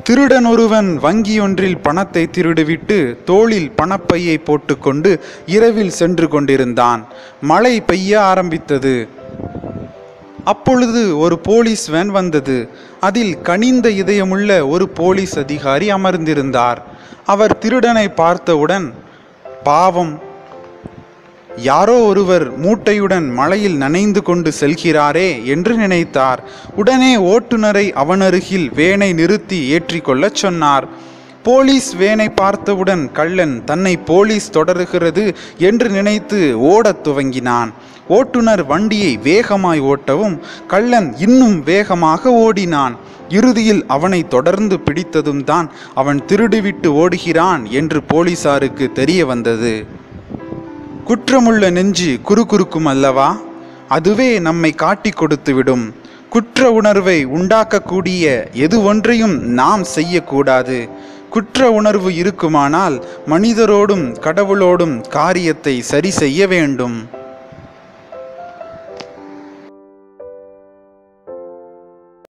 திருடன் ஒருவன் வங்கியொன்றில் பணத்தை திருடிவிட்டு தோளில் பணப்பையை போட்டுக்கொண்டு இரவில் சென்று கொண்டிருந்தான் மழை பெய்ய ஆரம்பித்தது அப்பொழுது ஒரு போலீஸ் வேன் வந்தது அதில் கனிந்த இதயமுள்ள ஒரு போலீஸ் அதிகாரி அமர்ந்திருந்தார் அவர் திருடனை பார்த்தவுடன் பாவம் யாரோ ஒருவர் மூட்டையுடன் மழையில் நனைந்து கொண்டு செல்கிறாரே என்று நினைத்தார் உடனே ஓட்டுநரை அவனருகில் வேனை நிறுத்தி ஏற்றிக்கொள்ளச் சொன்னார் போலீஸ் வேனை பார்த்தவுடன் கள்ளன் தன்னை போலீஸ் தொடருகிறது என்று நினைத்து ஓடத் துவங்கினான் ஓட்டுநர் வண்டியை வேகமாய் ஓட்டவும் கள்ளன் இன்னும் வேகமாக ஓடினான் இறுதியில் அவனை தொடர்ந்து பிடித்ததும் தான் அவன் திருடிவிட்டு ஓடுகிறான் என்று போலீசாருக்கு தெரிய வந்தது குற்றமுள்ள நெஞ்சு குறுகுறுக்கும் அல்லவா அதுவே நம்மை காட்டிக் கொடுத்துவிடும் குற்ற உணர்வை உண்டாக்கக்கூடிய எது ஒன்றையும் நாம் செய்யக்கூடாது குற்ற உணர்வு இருக்குமானால் மனிதரோடும் கடவுளோடும் காரியத்தை சரி செய்ய வேண்டும்